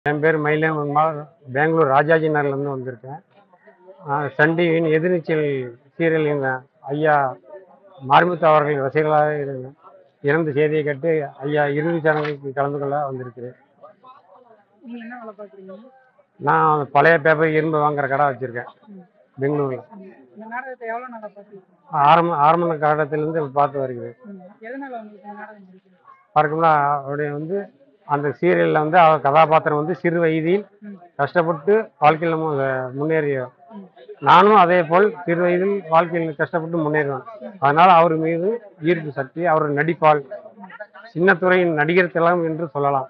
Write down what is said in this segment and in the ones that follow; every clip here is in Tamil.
என் பேர் மயிலேமன்மா பெங்களூர் ராஜாஜி நகர்லேருந்து வந்திருக்கேன் ஆஹ் சன் டிவியின் எதிர்நீச்சல் சீரியலின் ஐயா மாரிமுத்து அவர்கள் ரசிகர்களாக இருந்தேன் இறந்த செய்தியை கேட்டு ஐயா இறுதி சேனலுக்கு கலந்து கொள்ள வந்திருக்கிறேன் நீங்க என்ன வேலை பாக்குறீங்க நான் பழைய பேப்பர் இரும்பு வாங்குற கடை வச்சுருக்கேன் பெங்களூரில் இந்த நாடகத்தை எவ்வளவு நாளா பாக்குறீங்க ஆரம்ப ஆரம்ப காலத்திலேருந்து பார்த்து வருகிறேன் எதனால உங்களுக்கு இந்த நாடகம் பிடிக்கும் பார்க்கணும்னா அவருடைய வந்து அந்த சீரியலில் வந்து அவர் கதாபாத்திரம் வந்து சிறு வயதில் கஷ்டப்பட்டு வாழ்க்கையில் மு- முன்னேறிய நானும் அதே போல் சிறு வயதில் வாழ்க்கையில் கஷ்டப்பட்டு முன்னேறுவேன் அதனால் அவர் மீது ஈர்ப்பு சக்தி அவர் நடிப்பால் சின்னத்துறையின் நடிகர் திலகம் என்று சொல்லலாம்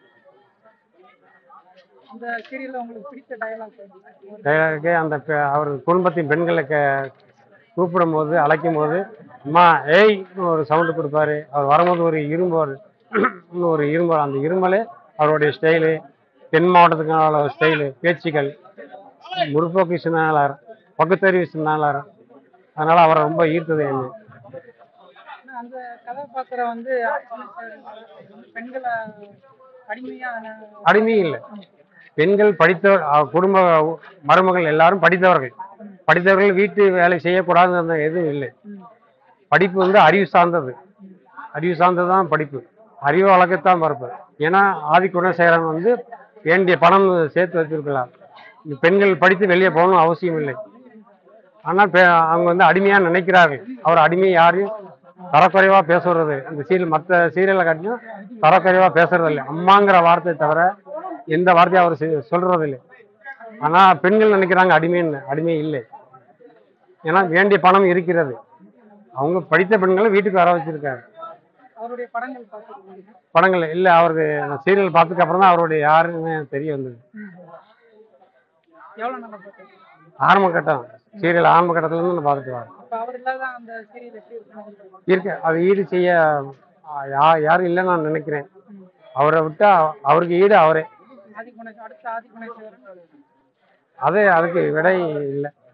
அந்த சீரியல்ல உங்களுக்கு பிடித்த டயலாக் டைலாக்கு அந்த பெ- அவர் குடும்பத்தின் பெண்களை க கூப்பிடும் போது அழைக்கும் போது அம்மா ஏய் ஒரு சவுண்டு கொடுப்பாரு அவர் வரும்போது ஒரு இரும்பார் இன்னும் ஒரு இரும்பல் அந்த இருமலே அவருடைய ஸ்டைலு தென் மாவட்டத்துக்கான ஸ்டைலு பேச்சுக்கள் முற்போக்கு சிந்தனையாளர் பகுத்தறிவு சிந்தனையாளர் அதனால் அவரை ரொம்ப ஈர்த்தது என்ன அந்த கதாபாத்திரம் வந்து பெண்களை அடிமையா அடிமை இல்லை பெண்கள் படித்தவர் அவ- குடும்ப மருமகள் எல்லாரும் படித்தவர்கள் படித்தவர்கள் வீட்டு வேலை செய்யக்கூடாதுன்னு எதுவும் இல்லை படிப்பு வந்து அறிவு சார்ந்தது அறிவு சார்ந்தது தான் படிப்பு அறிவு வழக்கத்தான் பரப்பு ஏன்னா ஆதி குணசேகரன் வந்து வேண்டிய பணம் சேர்த்து வச்சிருக்கலாம் இந்த பெண்கள் படித்து வெளியே போகணும் அவசியம் இல்லை ஆனால் பெ- அவங்க வந்து அடிமையாக நினைக்கிறார்கள் அவர் அடிமை யாரையும் தரக்குறைவாக பேசுறது இந்த சீரியல் மற்ற சீரியலை காட்டிலும் தரக்குறைவாக பேசுறது இல்லை அம்மாங்கிற வார்த்தை தவிர எந்த வார்த்தையும் அவர் செ- சொல்றது இல்லை ஆனால் பெண்கள் நினைக்கிறாங்க அடிமைன்னு அடிமை இல்லை ஏன்னா வேண்டிய பணம் இருக்கிறது அவங்க படித்த பெண்களை வீட்டுக்கு வர வச்சிருக்காரு அவருடைய படங்கள் பார்த்துருக்கீங்க படங்கள் இல்லை அவருக்கு சீரியல் பார்த்ததுக்கு அப்புறம் தான் அவருடைய யாருன்னு தெரிய வந்தது எவ்வளவு நாளா பாக்குறீங்க ஆரம்ப கட்டம் சீரியல் ஆரம்ப கட்டத்துலேருந்து நான் பார்த்துட்டு வரேன் அப்ப அவர் இல்லாத அந்த சீரியல் எப்படி இருக்கும் இருக்கு அது ஈடு செய்ய ஆ, யா யாரும் இல்லைன்னு நான் நினைக்கிறேன் அவரை விட்டா அவருக்கு ஈடு அவரே ஆதிகுணேஷ் அடுத்த ஆதிகுணேஸ்வரன் அது அதுக்கு விடை இல்லை